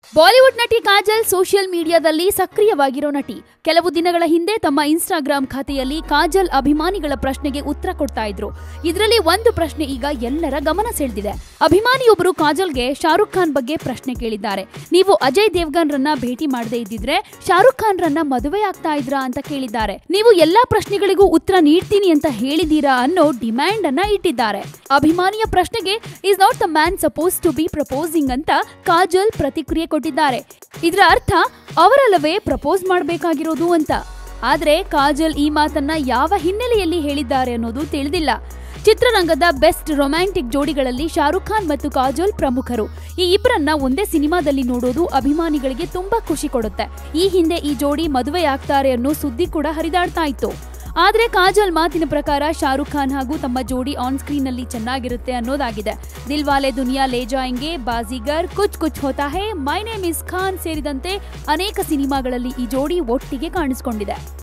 Bollywood ನಟಿ Kajal social ಮೀಡಿಯಾದಲ್ಲಿ ಸಕ್ರಿಯವಾಗಿರೋ ನಟಿ ಕೆಲವು ದಿನಗಳ ಹಿಂದೆ ತಮ್ಮ ಇನ್ಸ್ಟಾಗ್ರಾಂ ಖಾತೆಯಲ್ಲಿ ಕಾಜಲ್ ಅಭಿಮಾನಿಗಳ ಪ್ರಶ್ನೆಗೆ ಉತ್ತರ ಕೊಡ್ತಾ ಇದ್ರು ಇದರಲ್ಲಿ ಒಂದು ಪ್ರಶ್ನೆ ಈಗ ಎಲ್ಲರ ಗಮನ ಸೆಳೆದಿದೆ ಅಭಿಮಾನಿಯೊಬ್ಬರು ಕಾಜಲ್ಗೆ ಶಾರುಖ್ ಖಾನ್ ಬಗ್ಗೆ ಪ್ರಶ್ನೆ ಕೇಳಿದ್ದಾರೆ ನೀವು ಅಜಯ್ ದೇವ್ಗನ್ ರನ್ನ ಭೇಟಿ ಮಾಡದೇ ಇದ್ದಿದ್ರೆ ಶಾರುಖ್ ಖಾನ್ ರನ್ನ ಮದುವೆ ಆಗ್ತಾ ಇದ್ರಾ ಅಂತ ಕೇಳಿದ್ದಾರೆ ನೀವು ಎಲ್ಲಾ ಪ್ರಶ್ನೆಗಳಿಗೂ ಉತ್ತರ ನೀಡ್ತೀನಿ ಅಂತ ಹೇಳಿದೀರಾ ಅನ್ನೋ ಡಿಮ್ಯಾಂಡ್ ಅನ್ನ ಇಟ್ಟಿದ್ದಾರೆ ಅಭಿಮಾನಿಯ ಪ್ರಶ್ನೆಗೆ is not the man supposed to be proposing ಅಂತ ಕಾಜಲ್ ಪ್ರತಿಕ್ರಿಯೆ ಕೊಟ್ಟಿದ್ದಾರೆ ಇದರ ಅರ್ಥ ಅವರಲ್ಲವೇ ಪ್ರಪೋಸ್ ಮಾಡಬೇಕಾಗಿರೋದು ಅಂತ ಆದ್ರೆ ಕಾಜಲ್ ಈ ಮಾತನ್ನ ಯಾವ ಹಿನ್ನೆಲೆಯಲ್ಲಿ ಹೇಳಿದ್ದಾರೆ ಅನ್ನೋದು ತಿಳಿದಿಲ್ಲ ಚಿತ್ರರಂಗದ ಬೆಸ್ಟ್ ರೊಮ್ಯಾಂಟಿಕ್ ಜೋಡಿಗಳಲ್ಲಿ ಶಾರುಖ್ ಖಾನ್ ಮತ್ತು ಕಾಜೋಲ್ ಪ್ರಮುಖರು ಈ ಇಬ್ಬರನ್ನ ಒಂದೇ ಸಿನಿಮಾದಲ್ಲಿ ನೋಡೋದು ಅಭಿಮಾನಿಗಳಿಗೆ ತುಂಬಾ ಖುಷಿ ಕೊಡುತ್ತೆ ಈ ಹಿಂದೆ ಈ ಜೋಡಿ ಮದುವೆಯಾಗ್ತಾರೆ ಅನ್ನೋ ಸುದ್ದಿ ಕೂಡ ಹರಿದಾಡ್ತಾ ಇತ್ತು ಆದ್ರೆ ಕಾಜಲ್ ಮಾತಿನ ಪ್ರಕಾರ ಶಾರುಖ್ ಖಾನ್ ಹಾಗೂ ತಮ್ಮ ಜೋಡಿ ಆನ್ ಸ್ಕ್ರೀನ್ ನಲ್ಲಿ ಚೆನ್ನಾಗಿರುತ್ತೆ ಅನ್ನೋದಾಗಿದೆ Dilwale Dulhania Le Jayenge Baazigar Kuch Kuch Hota Hai my name is Khan ಸೇರಿದಂತೆ ಅನೇಕ ಸಿನಿಮಾಗಳಲ್ಲಿ ಈ ಜೋಡಿ ಒಟ್ಟಿಗೆ ಕಾಣಿಸಿಕೊಂಡಿದೆ